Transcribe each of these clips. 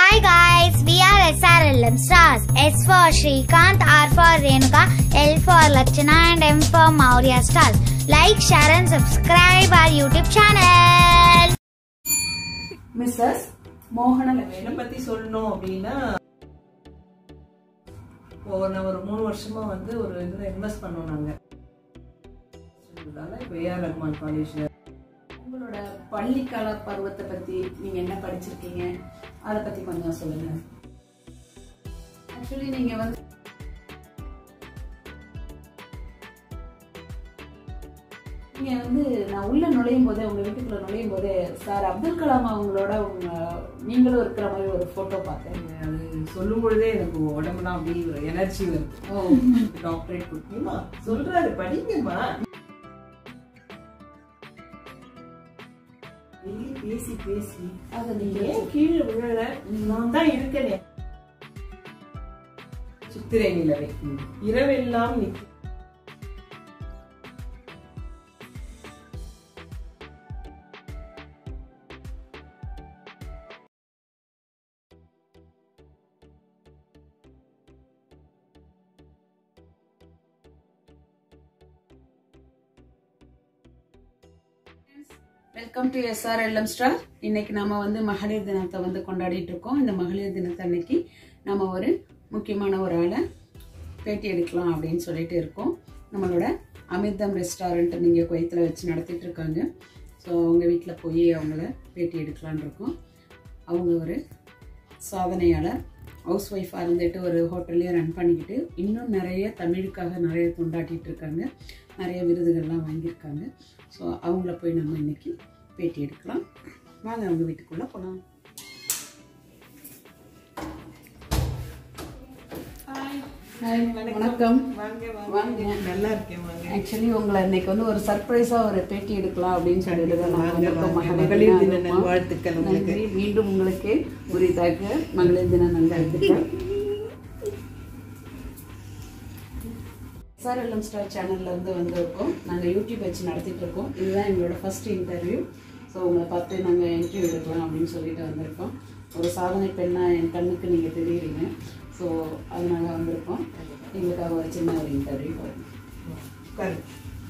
Hi guys, we are SRLM stars. S for Srikanth, R for Renuka, L for Lachana and M for Maurya stars. Like, share and subscribe our YouTube channel. Mrs மோகன என்னை லட்சுமி பத்தி சொல்லணும் அப்படின்னா இப்போ நான் ஒரு மூணு வருஷமா வந்து ஒரு இதுல இன்வெஸ்ட் பண்ணோம் நாங்க இப்போ ஏஆர் ரஹ்மான் காலேஜ்ல உங்களோட பள்ளிக்கால பருவத்தை பத்தி நீங்க என்ன படிச்சிருக்கீங்க அதை பத்தி கொஞ்சம் சொல்லுங்க ஆக்சுவலி நீங்க வந்து நீங்க வந்து நான் உள்ள நுழையும் போதே உங்க வீட்டுக்குள்ள நுழையும் போதே சார் அப்துல் கலாம் அவங்களோட உங்க நீங்களும் இருக்கிற மாதிரி ஒரு போட்டோ பார்த்தேன் அது சொல்லும் பொழுதே எனக்கு உடம்புலாம் அப்படியே ஒரு எனர்ஜி வருது ஓ டாக்டரேட் கொடுக்கணுமா சொல்றாரு படிங்கம்மா வெளியே பேசி பேசி அதை நீங்க ஏன் கீழே விழல நான் தான் இருக்கனே சித்திரை நிலவை இரவெல்லாம் நிற்கும் welcome to SR LM star இன்னைக்கு நம்ம வந்து மகளிர் தினத்தை வந்து கொண்டாடிட்டு இருக்கோம் இந்த மகளிர் தினத்தை அன்னைக்கு நம்ம ஒரு முக்கியமான ஒரு ஆளை பேட்டி எடுக்கலாம் அப்படின்னு சொல்லிட்டு இருக்கோம் நம்மளோட அமிர்தம் ரெஸ்டாரண்ட் நீங்கள் குவைத்தில் வச்சு நடத்திட்டு இருக்காங்க ஸோ அவங்க வீட்டில் போய் அவங்கள பேட்டி எடுக்கலான்னு இருக்கோம் அவங்க ஒரு சாதனையாளர் ஹவுஸ் ஒய்ஃபாக இருந்துட்டு ஒரு ஹோட்டல்லையும் ரன் பண்ணிக்கிட்டு இன்னும் நிறைய தமிழுக்காக நிறைய தொண்டாட்டிட்டு இருக்காங்க நிறைய விருதுகள்லாம் வாங்கியிருக்காங்க ஸோ அவங்கள போய் நம்ம இன்னைக்கு பேட்டி எடுக்கலாம் வாங்க அவங்க வீட்டுக்குள்ளே போகலாம் ஹாய் வணக்கம் வாங்க வாங்க. வாங்க நல்லா இருக்கேன் வாங்க ஆக்சுவலி உங்களை இன்னைக்கு வந்து ஒரு சர்ப்ரைஸாக ஒரு பேட்டி எடுக்கலாம் அப்படின்னு சொல்லிட்டு தான் நான் வாங்க, வந்திருக்கோம். வாங்க. மகளிர் மகளிர் தின தின நல்வாழ்த்துக்கள் உங்களுக்கு. நன்றி மீண்டும் உங்களுக்கு உரிதாக மகளிர் தின நல்வாழ்த்துக்கள் சார் எல்எம் ஸ்டார் சேனல்ல இருந்து வந்திருக்கோம் நாங்கள் யூடியூப் வச்சு நடத்திட்டு இருக்கோம் இதுதான் எங்களோட ஃபர்ஸ்ட் இன்டர்வியூ ஸோ உங்களை பார்த்து நாங்கள் இன்டர்வியூ எடுக்கலாம் அப்படின்னு சொல்லிட்டு வந்திருக்கோம் ஒரு சாதனை பெண்ணா என் கண்ணுக்கு நீங்கள் தெரியுறீங்க ஸோ அதனால வந்திருக்கோம் எங்களுக்காக ஒரு சின்ன ஒரு இன்டர்வியூ உட்காருங்க.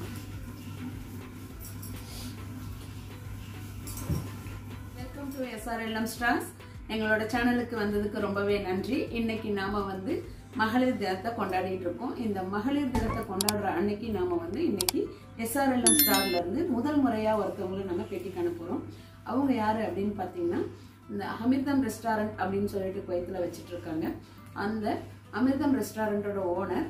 வெல்கம் டு எஸ்ஆர்எல்எம் ஸ்டார்ஸ் எங்களோட சேனலுக்கு வந்ததுக்கு ரொம்பவே நன்றி இன்னைக்கு நாம வந்து மகளிர் தினத்தை கொண்டாடிட்டு இருக்கோம் இந்த மகளிர் தினத்தை கொண்டாடுற அன்னைக்கு நாம வந்து இன்னைக்கு எஸ்ஆர்எல்எம் ஸ்டார்ல இருந்து முதல் முறையா ஒருத்தவங்களை நம்ம பேட்டி காண போறோம் அவங்க யாரு அப்படின்னு பார்த்தீங்கன்னா இந்த அமிர்தம் ரெஸ்டாரண்ட் அப்படின்னு சொல்லிட்டு குவைத்தில் வச்சுட்டு இருக்காங்க அந்த அமிர்தம் ரெஸ்டாரண்ட்டோட ஓனர்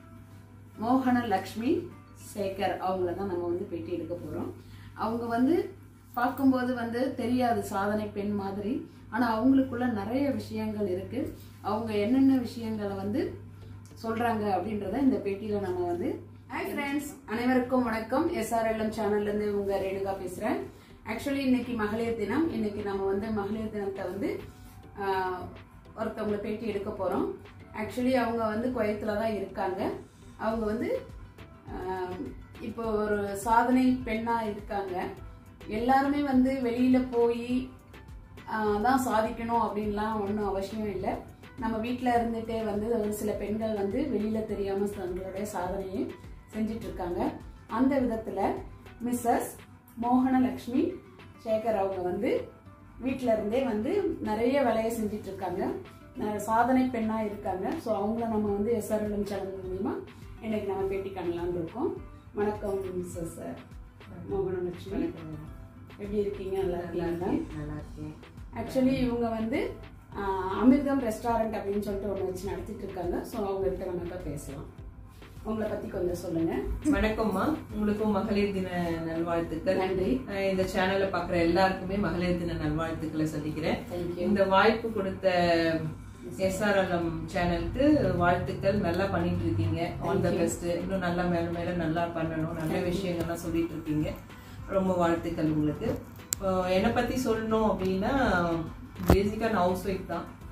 மோகன லக்ஷ்மி சேகர் அவங்கள தான் நம்ம வந்து பேட்டி எடுக்க போகிறோம் அவங்க வந்து பார்க்கும்போது வந்து தெரியாது சாதனை பெண் மாதிரி ஆனால் அவங்களுக்குள்ள நிறைய விஷயங்கள் இருக்கு அவங்க என்னென்ன விஷயங்களை வந்து சொல்றாங்க அப்படின்றத இந்த பேட்டியில் நம்ம வந்து ஹாய் ஃப்ரெண்ட்ஸ் அனைவருக்கும் வணக்கம் எஸ்ஆர்எல்எம் சேனல்லேருந்து உங்க ரேணுகா பேசுகிறேன் ஆக்சுவலி இன்னைக்கு மகளிர் தினம் இன்னைக்கு நம்ம வந்து மகளிர் தினத்தை வந்து ஆஹ், ஒருத்தவங்களை பேட்டி எடுக்க போகிறோம் ஆக்சுவலி அவங்க வந்து குவைத்தில் தான் இருக்காங்க அவங்க வந்து ஆஹ், இப்போ ஒரு சாதனை பெண்ணாக இருக்காங்க எல்லாருமே வந்து வெளியில் போய் தான் சாதிக்கணும் அப்படின்லாம் ஒன்றும் அவசியம் இல்லை நம்ம வீட்டில் இருந்துகிட்டே வந்து ஒரு சில பெண்கள் வந்து வெளியில் தெரியாமல் தங்களுடைய சாதனையை செஞ்சிட்டு இருக்காங்க அந்த விதத்தில் மிஸ்ஸஸ் மோகனலக்ஷ்மி சேகர் அவங்க வந்து வீட்டில் இருந்தே வந்து நிறைய வேலையை செஞ்சிட்டு இருக்காங்க ந- சாதனை பெண்ணாக இருக்காங்க ஸோ அவங்கள நம்ம வந்து எஸ்ஆர்எல்எம் சேனல் மூலிமா இன்னைக்கு நம்ம பேட்டி காணலாம்னு இருக்கோம் வணக்கம் மிஸ்ஸஸ் மோகனலக்ஷ்மி எப்படி இருக்கீங்க நல்லா இருக்கீங்களா நல்லா இருக்கேன் ஆக்சுவலி இவங்க வந்து ஆஹ், அமிர்தம் ரெஸ்டாரண்ட் அப்படின்னு சொல்லிட்டு ஒன்று வச்சு நடத்திட்டு இருக்காங்க ஸோ அவங்ககிட்ட நம்ம இப்போ பேசலாம் உங்களை பற்றி கொஞ்சம் சொல்லுங்க வணக்கம்மா உங்களுக்கும் மகளிர் தின நல்வாழ்த்துக்கள் நன்றி அஹ் இந்த சேனலை பார்க்குற எல்லாருக்குமே மகளிர் தின நல்வாழ்த்துக்களை சொல்லிக்கிறேன் தேங்க்யூ இந்த வாய்ப்பு கொடுத்த எஸ்ஆர்எல்எம் சேனலுக்கு வாழ்த்துக்கள் நல்லா பண்ணிட்டு இருக்கீங்க ஆல் த பெஸ்ட் இன்னும் நல்லா மேல மேல நல்லா பண்ணணும் நல்ல விஷயங்கள்லாம் சொல்லிட்டு இருக்கீங்க ரொம்ப வாழ்த்துக்கள் உங்களுக்கு இப்போ என்னை பத்தி சொல்லணும் அப்படின்னா பேசிக்கா நான் ஹவுஸ் ஒய்ஃப் தான்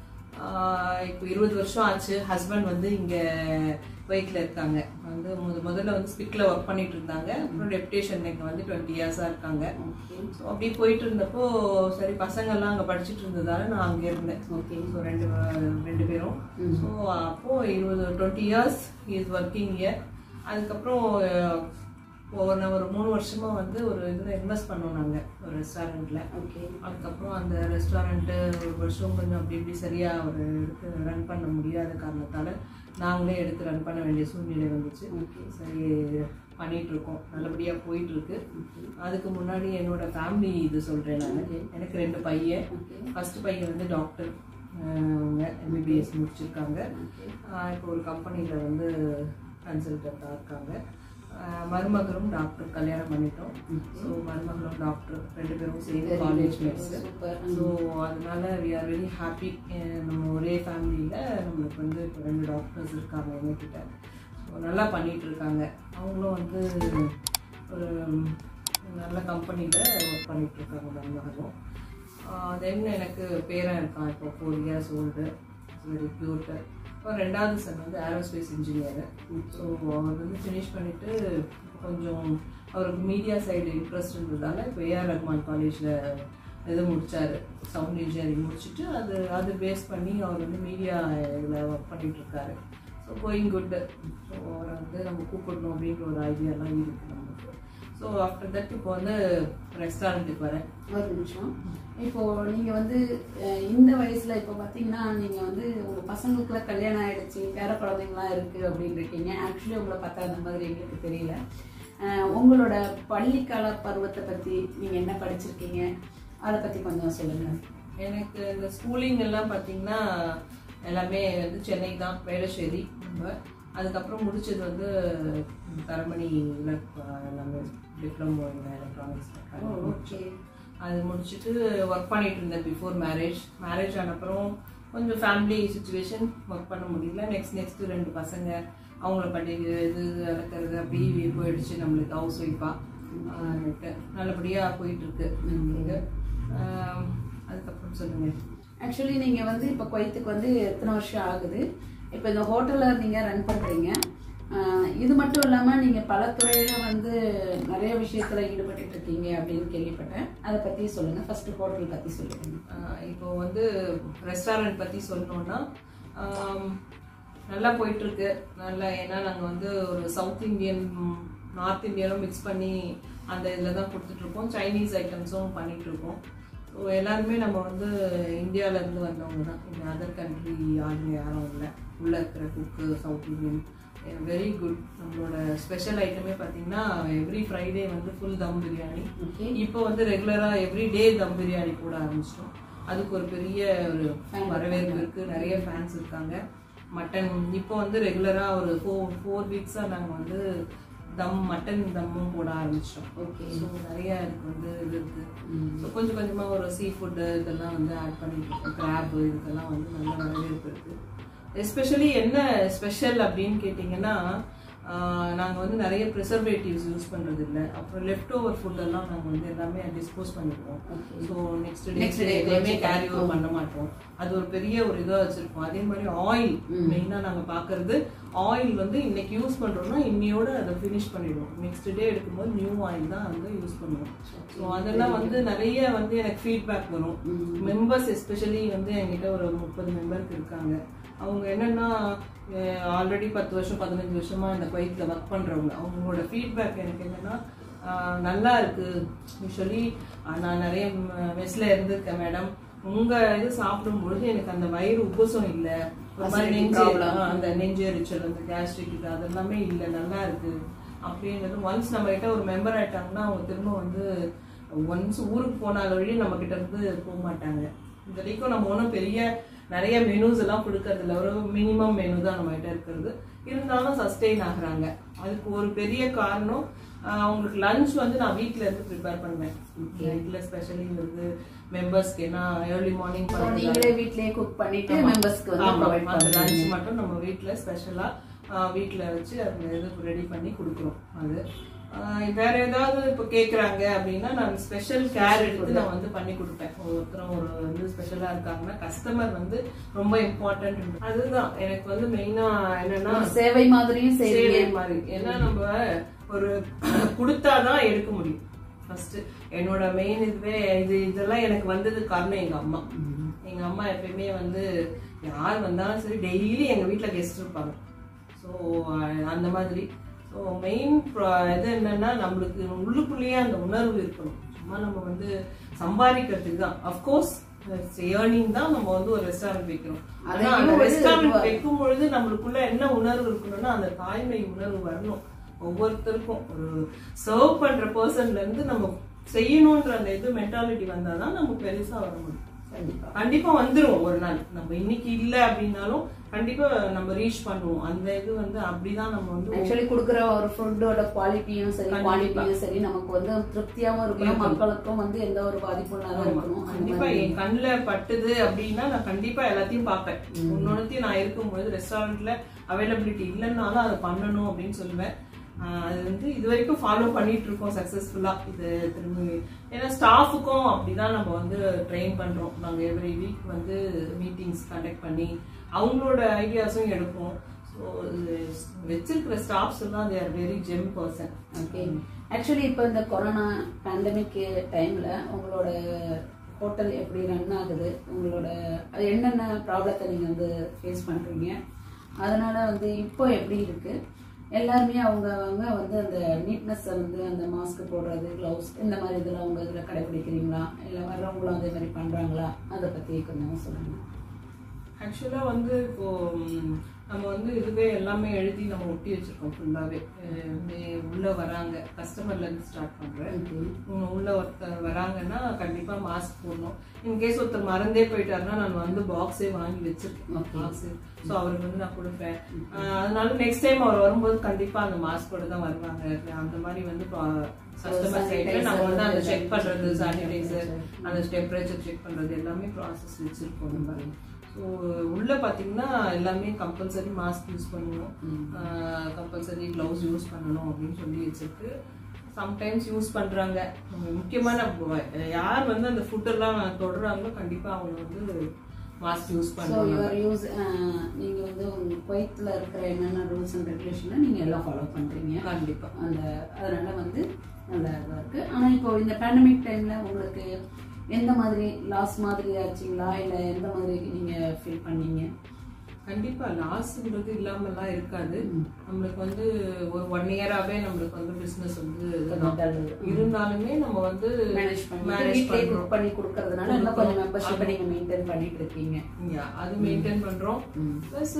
ஆஹ் இப்போ இருபது வருஷம் ஆச்சு ஹஸ்பண்ட் வந்து இங்க குவைத்தில் இருக்காங்க வந்து முத முதல்ல வந்து ஸ்பிக்ல ஒர்க் பண்ணிட்டு இருந்தாங்க அப்புறம் டெப்டேஷன் இங்கே வந்து டுவெண்ட்டி இயர்ஸாக இருக்காங்க ஸோ அப்படி போயிட்டு இருந்தப்போ சரி பசங்கள்லாம் அங்கே படிச்சுட்டு இருந்ததால நான் அங்கே இருந்தேன் ஓகே ஸோ ரெண்டு ரெண்டு பேரும் ஸோ அப்போ இருபது twenty years is working year அதுக்கப்புறம் அஹ், ஒரு ஒரு மூணு வருஷமா வந்து ஒரு இதில் இன்வெஸ்ட் பண்ணோம் நாங்கள் ஒரு ரெஸ்டாரண்ட்ல ஓகே அதுக்கப்புறம் அந்த ரெஸ்டாரண்ட்டு ஒரு வருஷம் கொஞ்சம் அப்படி இப்படி சரியாக ஒரு எடுத்து ரன் பண்ண முடியாத காரணத்தால் நாங்களே எடுத்து ரன் பண்ண வேண்டிய சூழ்நிலை வந்துச்சு சரி பண்ணிட்டு இருக்கோம் நல்லபடியாக போயிட்டு இருக்கு அதுக்கு முன்னாடி என்னோட ஃபேமிலி இது சொல்கிறேன் நான் எனக்கு ரெண்டு பையன் ஃபர்ஸ்ட் பையன் வந்து டாக்டர் அவங்க எம்பிபிஎஸ் முடிச்சிருக்காங்க ஆஹ் இப்போ ஒரு கம்பெனியில் வந்து கன்சல்டண்ட்டாக இருக்காங்க ஆஹ் மருமகளும் டாக்டர் கல்யாணம் பண்ணிட்டோம் ஸோ மருமகளும் டாக்டர் ரெண்டு பேரும் சேர்ந்து காலேஜ் மேட்ஸ் ஸோ அதனால வி ஆர் வெரி ஹாப்பி நம்ம ஒரே ஃபேமிலியில் நம்மளுக்கு வந்து இப்போ ரெண்டு டாக்டர்ஸ் இருக்காங்க எங்ககிட்ட ஸோ நல்லா பண்ணிட்டு இருக்காங்க அவங்களும் வந்து ஒரு நல்ல கம்பெனியில் ஒர்க் பண்ணிட்டு இருக்காங்க மருமகளும் தென் எனக்கு பேரன் இருக்கான் இப்போ four years old very cute இப்போ ரெண்டாவது சன் வந்து ஏரோஸ்பேஸ் இன்ஜினியர் ஸோ அவர் வந்து ஃபினிஷ் பண்ணிவிட்டு கொஞ்சம் அவருக்கு மீடியா சைடு இன்ட்ரெஸ்ட் இருந்ததால இப்போ ஏஆர் ரஹ்மான் காலேஜில் இது முடிச்சாரு சவுண்ட் இன்ஜினியரிங் முடிச்சுட்டு அது அது பேஸ் பண்ணி அவர் வந்து மீடியா இதில் ஒர்க் பண்ணிட்டு இருக்காரு ஸோ கோயிங் குட் ஸோ அவரை வந்து நம்ம கூப்பிடணும் அப்படின்ற ஒரு ஐடியாலாம் இருக்குது நமக்கு ஸோ ஆஃப்டர் தட் இப்போ வந்து ரெஸ்டாரண்ட்டுக்கு வரேன் ஒரு நிமிஷம் இப்போ நீங்க வந்து அஹ், இந்த வயசுல இப்போ பாத்தீங்கன்னா நீங்க வந்து உங்க பசங்களுக்குலாம் கல்யாணம் ஆயிடுச்சு பேர குழந்தைங்களாம் இருக்கு அப்படின்னு இருக்கீங்க ஆக்சுவலி உங்களை பார்த்தா அந்த மாதிரி எங்களுக்கு தெரியல அஹ், உங்களோட பள்ளிக்கால பருவத்தை பத்தி நீங்க என்ன படிச்சிருக்கீங்க அதை பத்தி கொஞ்சம் சொல்லுங்க எனக்கு இந்த ஸ்கூலிங் எல்லாம் பார்த்தீங்கன்னா எல்லாமே வந்து சென்னை தான் வேளச்சேரி நம்ம அதுக்கப்புறம் முடிச்சது வந்து தரமணியில் எல்லாமே டிப்ளமோ இன் எலக்ட்ரானிக்ஸ் ஓகே அது முடிச்சுட்டு ஒர்க் பண்ணிட்டு இருந்தேன் பிஃபோர் மேரேஜ் மேரேஜ் ஆனப்புறம் கொஞ்சம் ஃபேமிலி சுச்சுவேஷன் ஒர்க் பண்ண முடியல நெக்ஸ்ட் நெக்ஸ்ட் ரெண்டு பசங்க அவங்கள படிக்க இது வளர்க்குறது அப்படி போயிடுச்சு நம்மளுக்கு ஹவுஸ் ஒய்ஃபாக நல்லபடியாக போயிட்டு இருக்கு இங்க. ஆம், அதுக்கப்புறம் சொல்லுங்க ஆக்சுவலி நீங்க வந்து இப்போ குவைத்துக்கு வந்து எத்தனை வருஷம் ஆகுது இப்போ இந்த ஹோட்டலை நீங்க ரன் பண்றீங்க ஆஹ் இது மட்டும் இல்லாம நீங்க பல துறையில வந்து நிறைய விஷயத்துல ஈடுபட்டு இருக்கீங்க அப்படின்னு கேள்விப்பட்டேன் அதை பத்தி சொல்லுங்க ஃபர்ஸ்ட் ஹோட்டல் பத்தி சொல்லுங்க ஆஹ் இப்போ வந்து ரெஸ்டாரண்ட் பற்றி சொல்லணும்னா ஆம், நல்லா போயிட்டு இருக்கு நல்லா ஏன்னா நாங்கள் வந்து ஒரு சவுத் இந்தியன் நார்த் இந்தியனும் மிக்ஸ் பண்ணி அந்த இதில் தான் கொடுத்துட்ருக்கோம் சைனீஸ் ஐட்டம்ஸும் பண்ணிட்டு இருக்கோம் ஸோ எல்லாருமே நம்ம வந்து இந்தியால இருந்து வந்தவங்க தான் இந்த அதர் கண்ட்ரி ஆளுங்க யாரும் இல்லை உள்ளே இருக்கிற cook south Indian very good நம்மளோட ஸ்பெஷல் ஐட்டமே பார்த்தீங்கன்னா எவ்ரி ஃப்ரைடே வந்து ஃபுல் தம் பிரியாணி ஓகே இப்போ வந்து ரெகுலரா எவ்ரி டே தம் பிரியாணி போட ஆரம்பிச்சிட்டோம் அதுக்கு ஒரு பெரிய ஒரு வரவேற்பு இருக்கு நிறைய ஃபேன்ஸ் இருக்காங்க மட்டன் இப்போ வந்து ரெகுலரா ஒரு ஃபோர் ஃபோர் வீக்ஸா நாங்க வந்து தம் மட்டன் தம்மும் போட ஆரம்பிச்சிட்டோம் ஓகே ஸோ நிறைய இதுக்கு வந்து இது இருக்கு ஸோ கொஞ்சம் கொஞ்சமா ஒரு சீ ஃபுட்டு இதெல்லாம் வந்து ஆட் பண்ணிட்டு இருக்கோம் கிராப் இதுக்கெல்லாம் வந்து நல்ல வரவேற்பு இருக்கு எஸ்பெஷலி என்ன ஸ்பெஷல் அப்படின்னு கேட்டிங்கன்னா ஆஹ் நாங்க வந்து நிறைய ப்ரிசர்வேட்டிவ்ஸ் யூஸ் பண்றது இல்ல அப்புறம் லெஃப்ட் ஓவர் ஃபுட் எல்லாம் நாங்க வந்து எல்லாமே டிஸ்போஸ் பண்ணிடுவோம் so next day Next day எதையுமே வச்சுக்கலாம். கேரி ஓவர் பண்ண மாட்டோம் அது ஒரு பெரிய ஒரு இதா வச்சிருப்போம் அதே மாதிரி ஆயில் மெயினா நாங்க பாக்குறது ஆயில் வந்து இன்னைக்கு யூஸ் பண்றோம்னா இன்னையோட அதை ஃபினிஷ் பண்ணிடுவோம் நெக்ஸ்ட் டே எடுக்கும்போது நியூ ஆயில் தான் வந்து யூஸ் பண்ணுவோம் ஸோ அதெல்லாம் வந்து நிறைய வந்து எனக்கு ஃபீட்பேக் வரும் மெம்பர்ஸ் எஸ்பெஷலி வந்து என்கிட்ட ஒரு முப்பது மெம்பருக்கு இருக்காங்க அவங்க என்னன்னா ஆல்ரெடி பத்து வருஷம் பதினஞ்சு வருஷமா இந்த குவைத்தில் ஒர்க் பண்றவங்க அவங்களோட ஃபீட்பேக் எனக்கு என்னன்னா ஆஹ் நல்லா இருக்கு யூஸ்வலி நான் நிறைய மெஸ்ல இருந்திருக்கேன் மேடம் உங்க இது சாப்பிடும் பொழுது எனக்கு அந்த வயிறு உபசம் இல்ல ஒரு மாதிரி Acidity நெஞ்சு problem. ஆ, அந்த நெஞ்சு எரிச்சல் அந்த கேஸ்ட்ரிக் இது அதெல்லாமே இல்ல நல்லா இருக்கு அப்படின்றது ஒன்ஸ் நம்ம கிட்ட ஒரு மெம்பர் ஆயிட்டாங்கன்னா அவங்க திரும்ப வந்து ஒன்ஸ் ஊருக்கு போனால வழி நம்ம கிட்ட இருந்து போக மாட்டாங்க இது வரைக்கும் நம்ம ஒன்றும் பெரிய நிறைய மெனூஸ் எல்லாம் கொடுக்கறது இல்ல ஒரு மினிமம் மெனு தான் நம்ம கிட்ட இருக்கிறது இருந்தாலும் சஸ்டெயின் ஆகுறாங்க அதுக்கு ஒரு பெரிய காரணம் ஆஹ் அவங்களுக்கு லஞ்ச் வந்து நான் வீட்ல இருந்து ப்ரிப்பேர் பண்ணுவேன் வீட்ல ஸ்பெஷலி வந்து மெம்பர்ஸ்க்கு ஏன்னா ஏர்லி மார்னிங் So, நீங்களே வீட்லயே குக் பண்ணிட்டு மெம்பர்ஸ்க்கு வந்து ப்ரொவைட் அந்த பண்ணுவீங்க லஞ்ச் மட்டும் நம்ம வீட்ல ஸ்பெஷலா வீட்ல வச்சு அந்த இது ரெடி பண்ணி கொடுக்குறோம் அது ஆஹ் வேற ஏதாவது இப்போ கேக்குறாங்க அப்படின்னா நான் ஸ்பெஷல் கேர் எடுத்து நான் வந்து பண்ணி கொடுப்பேன் ஒருத்தரும் ஒரு வந்து ஸ்பெஷலா இருக்காங்கன்னா கஸ்டமர் வந்து ரொம்ப இம்பார்ட்டன்ட் அதுதான் எனக்கு வந்து மெயினா என்னன்னா ஒரு சேவை மாதிரியும் செய்வீங்க சேவை மாதிரி ஏன்னா நம்ம ஒரு கொடுத்தாதான் எடுக்க முடியும் ஃபர்ஸ்ட் என்னோட மெயின் இதுவே இது இதெல்லாம் எனக்கு வந்தது காரணம் எங்க அம்மா எங்க அம்மா எப்பயுமே வந்து யார் வந்தாலும் சரி டெய்லி எங்க வீட்ல கெஸ்ட் இருப்பாங்க ஸோ அந்த மாதிரி ஸோ மெயின் இது என்னன்னா நம்மளுக்கு உள்ளுக்குள்ளேயே அந்த உணர்வு இருக்கணும் சும்மா நம்ம வந்து சம்பாதிக்கிறதுக்கு தான் அஃப்கோர்ஸ் ஏர்னிங் தான் நம்ம வந்து ஒரு ரெஸ்டாரண்ட் வைக்கிறோம் ஆனா அதையும் அந்த ஒரு ரெஸ்டாரண்ட் வைக்கும் பொழுது நம்மளுக்குள்ள என்ன உணர்வு இருக்கணும்னா அந்த தாய்மை உணர்வு வரணும் ஒவ்வொருத்தருக்கும் ஒரு சர்வ் பண்ற பர்சன்ல இருந்து நம்ம செய்யணும்ன்ற அந்த இது மென்டாலிட்டி வந்தாதான் நம்ம பெருசா வர முடியும் கண்டிப்பா கண்டிப்பா வந்துரும் ஒரு நாள் நம்ம இன்னைக்கு இல்ல அப்படின்னாலும் கண்டிப்பா நம்ம ரீச் பண்ணுவோம் அந்த இது வந்து அப்படிதான் நம்ம வந்து ஆக்சுவலி கொடுக்குற ஒரு ஃபுட்டோட குவாலிட்டியும் சரி கண்டிப்பா. குவாலிட்டியும் சரி நமக்கு வந்து திருப்தியாவும் இருக்கணும் மக்களுக்கும் வந்து எந்த ஒரு பாதிப்பும் இல்லாத இருக்கணும் அந்த கண்டிப்பா மாதிரி. என் கண்ணுல பட்டுது அப்படின்னா நான் கண்டிப்பா எல்லாத்தையும் பார்ப்பேன் ஒன்னொன்னுத்தையும் நான் இருக்கும்போது ரெஸ்டாரண்ட்ல அவைலபிலிட்டி இல்லைன்னாலும் அதை பண்ணணும் அப்படின்னு சொல்லுவேன் ஆஹ் அது வந்து இது வரைக்கும் ஃபாலோ பண்ணிட்டு இருக்கோம் சக்சஸ்ஃபுல்லா இது திரும்பி ஏன்னா ஸ்டாஃபுக்கும் அப்படிதான் நம்ம வந்து ட்ரெயின் பண்றோம் நாங்க எவ்ரி வீக் வந்து மீட்டிங்ஸ் கண்டக்ட் பண்ணி அவங்களோட ஐடியாஸும் எடுப்போம் ஸோ வச்சிருக்கிற ஸ்டாஃப்ஸ் எல்லாம் they are very gem person okay actually இப்போ இந்த கொரோனா பேண்டமிக் டைம்ல உங்களோட ஹோட்டல் எப்படி ரன் ஆகுது உங்களோட அது என்னென்ன ப்ராப்ளத்தை நீங்க வந்து ஃபேஸ் பண்றீங்க அதனால வந்து இப்போ எப்படி இருக்கு எல்லாருமே அவங்க அவங்க வந்து அந்த நீட்னஸை வந்து அந்த மாஸ்க் போடுறது க்ளவுஸ் இந்த மாதிரி இதெல்லாம் உங்க இதில் கடைபிடிக்கிறீங்களா இல்லை வர்றவங்களும் அதே மாதிரி பண்றாங்களா அதை பத்தி கொஞ்சம் சொல்லுங்க ஆக்சுவலா வந்து இப்போ ம், நம்ம வந்து இதுவே எல்லாமே எழுதி நம்ம ஒட்டி வச்சிருக்கோம் ஃபுல்லாவே உள்ள வராங்க கஸ்டமர்ல இருந்து ஸ்டார்ட் பண்றேன் உம், உள்ள ஒருத்தர் வராங்கன்னா கண்டிப்பா மாஸ்க் போடணும் இன்கேஸ் ஒருத்தர் மறந்தே போயிட்டாருன்னா நான் வந்து பாக்ஸே வாங்கி வச்சிருக்கேன் பாக்ஸ் ஸோ அவருக்கு வந்து நான் கொடுப்பேன் ஆஹ், அதனால நெக்ஸ்ட் டைம் அவர் வரும்போது கண்டிப்பா அந்த மாஸ்கோட தான் வருவாங்க அந்த மாதிரி வந்து கஸ்டமர் சைட்ல நம்ம வந்து அந்த செக் பண்றது சானிடைசர் அந்த டெம்பரேச்சர் செக் பண்றது எல்லாமே ப்ராசஸ் வச்சிருக்கோம் நம்ம ஸோ உள்ள பார்த்தீங்கன்னா எல்லாமே கம்பல்சரி மாஸ்க் யூஸ் பண்ணுவோம் கம்பல்சரி க்ளவுஸ் யூஸ் பண்ணணும் அப்படின்னு சொல்லி வச்சிருக்கு சம்டைம்ஸ் யூஸ் பண்றாங்க உம் முக்கியமான வ- யார் வந்து அந்த ஃபுட்டெல்லாம் தொடுறாங்களோ கண்டிப்பா அவங்க வந்து மாஸ்க் யூஸ் ஸோ பண்ணுவாங்க யுவர் யூஸ் நீங்க வந்து உங்க குவைத்தில் இருக்கிற என்னென்ன ரூல்ஸ் அண்ட் ரெகுலேஷனை நீங்க எல்லாம் ஃபாலோ பண்றீங்க கண்டிப்பா அந்த அதனால வந்து நல்ல இதாக இருக்கு ஆனா இப்போ இந்த பேண்டமிக் டைம்ல உங்களுக்கு எந்த மாதிரி லாஸ் மாதிரி ஆச்சுங்களா இல்ல எந்த மாதிரி நீங்க ஃபீல் பண்ணீங்க கண்டிப்பா லாஸ்ன்றது இல்லாமலாம் இருக்காது நம்மளுக்கு வந்து ஒரு ஒன் இயராவே நம்மளுக்கு வந்து பிசினஸ் வந்து இதுதான். இருந்தாலுமே நம்ம வந்து மேனேஜ் பண்ணி மேனேஜ் வீட்லயே பண்றோம் குக் பண்ணி கொடுக்கறதுனால இன்னும் கொஞ்சம் மெம்பர்ஷிப்பை நீங்க மெயின்டைன் பண்ணிட்டு இருக்கீங்க Yeah, அது மெயின்டைன் பண்றோம் ப்ளஸ்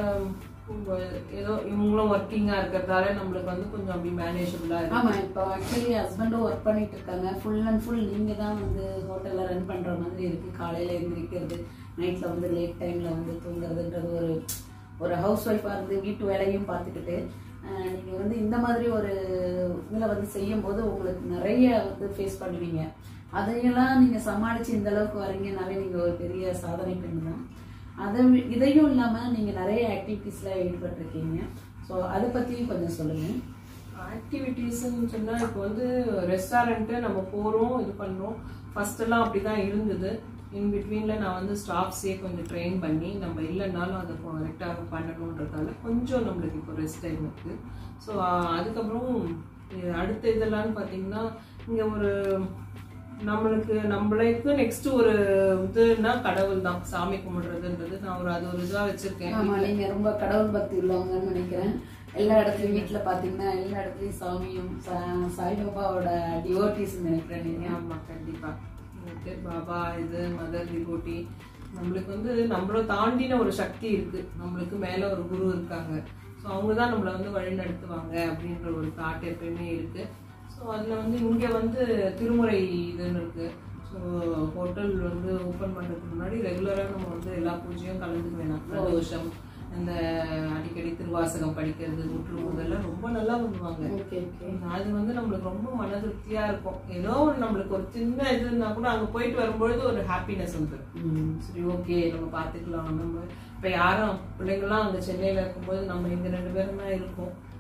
ஏதோ இவங்களும் ஒர்க்கிங்கா இருக்கிறதால நம்மளுக்கு வந்து கொஞ்சம் அப்படி மேனேஜபிளா இருக்கு ஆமா இப்போ ஆக்சுவலி ஹஸ்பண்டும் ஒர்க் பண்ணிட்டு இருக்காங்க ஃபுல் அண்ட் ஃபுல் நீங்க தான் வந்து ஹோட்டல்ல ரன் பண்ற மாதிரி இருக்கு காலையில எந்திரிக்கிறது நைட்ல வந்து லேட் டைம்ல வந்து தூங்குறதுன்றது ஒரு ஒரு ஹவுஸ் ஒய்ஃபா இருந்து வீட்டு வேலையும் பார்த்துக்கிட்டு ஆஹ், நீங்க வந்து இந்த மாதிரி ஒரு இதுல வந்து செய்யும் போது உங்களுக்கு நிறைய வந்து ஃபேஸ் பண்ணுவீங்க அதையெல்லாம் நீங்க சமாளிச்சு இந்த அளவுக்கு வரீங்கனாலே நீங்க ஒரு பெரிய சாதனை பெண் தான் அதை வி- இதையும் இல்லாம நீங்க நிறைய ஆக்டிவிட்டீஸ்ல ஈடுபட்டிருக்கீங்க ஸோ அதை பத்தியும் கொஞ்சம் சொல்லுங்க ஆக்டிவிட்டீஸ்ன்னு சொன்னா இப்போ வந்து ரெஸ்டாரண்ட்டு நம்ம போறோம் இது பண்றோம் ஃபர்ஸ்ட் எல்லாம் அப்படிதான் இருந்தது இன் பிட்வீன்ல நான் வந்து ஸ்டாஃப்ஸே கொஞ்சம் ட்ரெயின் பண்ணி நம்ம இல்லைன்னாலும் அதை கரெக்டாக பண்ணணுன்றதால கொஞ்சம் நம்மளுக்கு இப்போ ரெஸ்ட் டைம் இருக்கு ஸோ அதுக்கப்புறம் இது அடுத்த இதெல்லாம் பார்த்தீங்கன்னா இங்கே ஒரு நம்மளுக்கு நம்மளுக்கு நெக்ஸ்ட் ஒரு இதுன்னா கடவுள் தான் சாமி கும்பிடுறதுன்றது நான் ஒரு அது ஒரு இதாக வச்சிருக்கேன் ஆமா நீங்க ரொம்ப கடவுள் பக்தி உள்ளவங்கன்னு நினைக்கிறேன் எல்லா இடத்துலயும் வீட்டுல பாத்தீங்கன்னா எல்லா இடத்துலயும் சாமியும் சா- சாய்பாபாவோட டிவோட்டிஸ் நினைக்கிறேன் நீங்க ஆமா கண்டிப்பா ஓகே பாபா இது மதர் டிவோட்டி நம்மளுக்கு வந்து நம்மள தாண்டின ஒரு சக்தி இருக்கு நம்மளுக்கு மேல ஒரு குரு இருக்காங்க ஸோ அவங்க தான் நம்மளை வந்து வழி நடத்துவாங்க அப்படின்ற ஒரு தாட் எப்பயுமே இருக்கு ஸோ அதில் வந்து இங்கே வந்து திருமுறை இதுன்னு இருக்கு ஸோ ஹோட்டல் வந்து ஓப்பன் பண்ணுறதுக்கு முன்னாடி ரெகுலராக நம்ம வந்து எல்லா பூஜையும் கலந்துக்க வேணாம் பிரதோஷம் அந்த அடிக்கடி திருவாசகம் படிக்கிறது முற்று முதல்ல ரொம்ப நல்லா பண்ணுவாங்க ஓகே ஓகே அது வந்து நம்மளுக்கு ரொம்ப மன திருப்தியா இருக்கும் ஏதோ ஒரு நம்மளுக்கு ஒரு சின்ன இதுனா கூட அங்க போயிட்டு வரும்பொழுது ஒரு ஹாப்பினஸ் வந்துடும் சரி ஓகே நம்ம பாத்துக்கலாம் நம்ம இப்ப யாரும் பிள்ளைங்களாம் அங்க சென்னையில இருக்கும்போது நம்ம இங்க ரெண்டு பேரும் தான் இருக்கோம்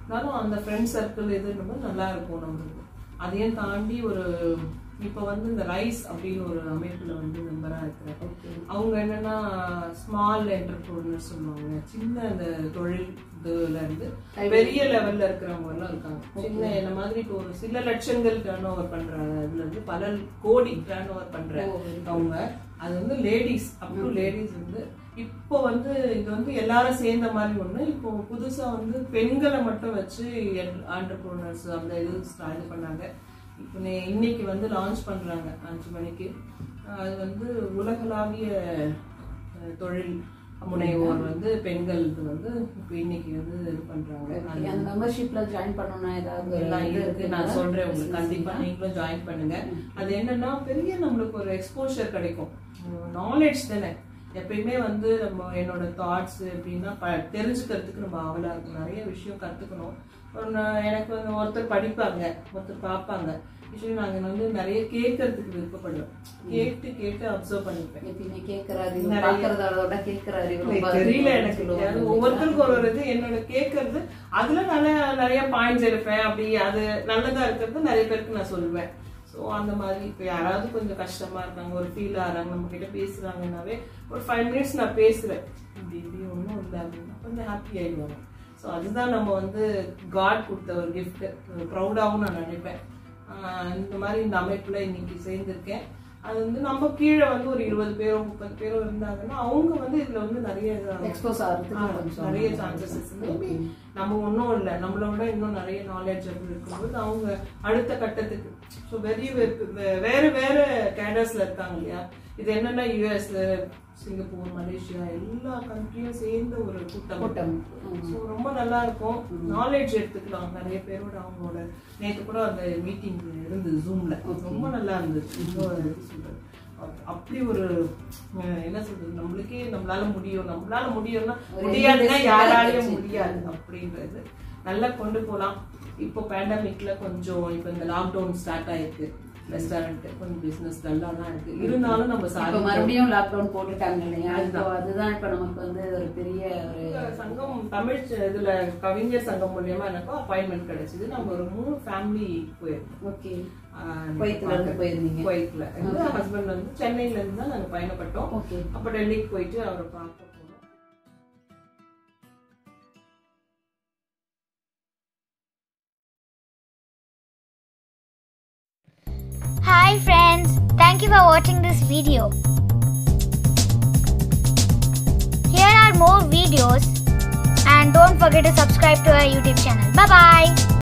இருந்தாலும் அந்த ஃப்ரெண்ட் சர்க்கிள் எதுன்னு நல்லா இருக்கும் நம்மளுக்கு அதையும் தாண்டி ஒரு இப்போ வந்து இந்த ரைஸ் அப்படின்னு ஒரு அமைப்புல வந்து மெம்பரா இருக்கிறேன் அவங்க என்னன்னா ஸ்மால் என்டர்பிரினர்ஸ் சொல்லுவாங்க சின்ன அந்த தொழில் இதுல இருந்து பெரிய லெவல்ல இருக்கிறவங்க எல்லாம் இருக்காங்க சின்ன என்ன மாதிரி இப்போ ஒரு சில லட்சங்கள் டர்ன் ஓவர் பண்ற இதுல இருந்து பல கோடி டர்ன் ஓவர் பண்ற அவங்க அது வந்து லேடிஸ் அப் டு லேடிஸ் வந்து இப்போ வந்து இது வந்து எல்லாரும் சேர்ந்த மாதிரி ஒண்ணு இப்போ புதுசா வந்து பெண்களை மட்டும் வச்சு ஆண்டர்பிரினர்ஸ் அந்த இது start இது பண்ணாங்க இப்போ நே- இன்னைக்கு வந்து லான்ச் பண்றாங்க அஞ்சு மணிக்கு அது வந்து உலகளாவிய அஹ், தொழில் முனைவோர் வந்து பெண்களுக்கு வந்து இப்போ இன்னைக்கு வந்து இது பண்றாங்க அந்த மெம்பர்ஷிப்ல ஜாயின் பண்ணணும்னா ஏதாவது எல்லாம் இது இருக்கு நான் இருக்குங்களா? சொல்றேன் உங்களுக்கு கண்டிப்பா நீங்களும் ஜாயின் பண்ணுங்க அது என்னன்னா பெரிய நம்மளுக்கு ஒரு எக்ஸ்போஷர் கிடைக்கும் நாலேஜ் தானே எப்பயுமே வந்து நம்ம என்னோட தாட்ஸ் எப்படின்னா ப- தெரிஞ்சுக்கிறதுக்கு நம்ம ஆவலா இருக்கும் நிறைய விஷயம் கத்துக்கணும் ஒரு நான் எனக்கு வந்து ஒருத்தர் படிப்பாங்க ஒருத்தர் பார்ப்பாங்க ஆக்சுவலி நாங்க வந்து நிறைய கேட்கறதுக்கு விருப்பப்படுவேன் கேட்டு கேட்டு அப்சர்வ் பண்ணிப்பேன் எப்பயுமே கேட்கிற அறிவு பாக்குறதோட கேட்கிற அறிவு ரொம்ப தெரியல அதிகம் எனக்கு சொல்லுவாங்க அது ஒவ்வொருத்தருக்கும் ஒரு ஒரு இது என்னோட கேட்கறது அதுல நல்ல நிறைய பாயிண்ட்ஸ் எடுப்பேன் அப்படி அது நல்லதா இருக்கிறது நிறைய பேருக்கு நான் சொல்லுவேன் ஸோ அந்த மாதிரி இப்போ யாராவது கொஞ்சம் கஷ்டமா இருக்காங்க ஒரு ஃபீல் ஆகிறாங்க நம்ம கிட்ட பேசுறாங்கன்னாவே ஒரு ஃபைவ் மினிட்ஸ் நான் பேசுறேன் இப்படி இப்படி ஒன்றும் இல்லை அப்படின்னா கொஞ்சம் ஹாப்பி ஆயிடுவாங்க ஸோ அதுதான் நம்ம வந்து காட் கொடுத்த ஒரு கிஃப்ட் ப்ரௌடாகவும் நான் நினைப்பேன் ஆஹ் இந்த மாதிரி இந்த அமைப்புல இன்னைக்கு சேர்ந்திருக்கேன் அது வந்து நம்ம கீழே வந்து ஒரு இருபது பேரோ முப்பது பேரோ இருந்தாங்கன்னா அவங்க வந்து இதுல வந்து நிறைய எக்ஸ்போஸ் ஆகிறதுக்கு ஆ, கொஞ்சம் நிறைய சான்சஸ் மேபி நம்ம ஒன்றும் இல்லை நம்மளை விட இன்னும் நிறைய நாலேஜ் அப்படி இருக்கும்போது அவங்க அடுத்த கட்டத்துக்கு ஸோ வெரி வேற வேற கேடர்ஸ்ல இருக்காங்க இல்லையா இது என்னன்னா யூஎஸ் சிங்கப்பூர் மலேசியா எல்லா கண்ட்ரியும் சேர்ந்த ஒரு கூட்டம் கூட்டம் ஸோ ரொம்ப நல்லா இருக்கும் நாலேஜ் எடுத்துக்கலாம் நிறைய பேரோட அவங்களோட நேற்று கூட அந்த மீட்டிங் இருந்தது ஜூம்ல ரொம்ப நல்லா இருந்துச்சு ரொம்ப எப்படி சொல்றது அப்~ அப்படி ஒரு அஹ், என்ன சொல்றது நம்மளுக்கே நம்மளால முடியும் நம்மளால முடியும்னா ஒரு முடியாதுன்னா evidence யாராலையும் கிடைச்சு. முடியாது அப்படின்றது நல்லா கொண்டு போலாம் இப்போ பேண்டமிக்ல கொஞ்சம் இப்போ இந்த லாக்டவுன் ஸ்டார்ட் ஆயிருக்கு ரெஸ்டாரண்ட் கொஞ்சம் பிசினஸ் நல்லா தான் இருக்கு இருந்தாலும் நம்ம இப்ப சாதிக்கணும். மறுபடியும் லாக்டவுன் போட்டுட்டாங்க இல்லையா அதுதான். இப்போ அதுதான் இப்ப நமக்கு வந்து ஒரு பெரிய ஒரு சங்கம் தமிழ் ச- இதுல கவிஞர் சங்கம் மூலியமா எனக்கும் அப்பாயின்மெண்ட் கிடைச்சது நம்ம ஒரு மூணு ஃபேமிலி போயிருக்கோம் ஓகே ஆஹ் குவைத்துல இருந்து போயிருந்தீங்க குவைத்ல ஹஸ்பண்ட் வந்து சென்னையில இருந்து தான் நாங்க பயணப்பட்டோம் ஓகே அப்ப டெல்லிக்கு போயிட்டு அவரை பார்க்க போனோம் Hi friends, thank you for watching this video. Here are more videos and don't forget to subscribe to our YouTube channel. Bye bye.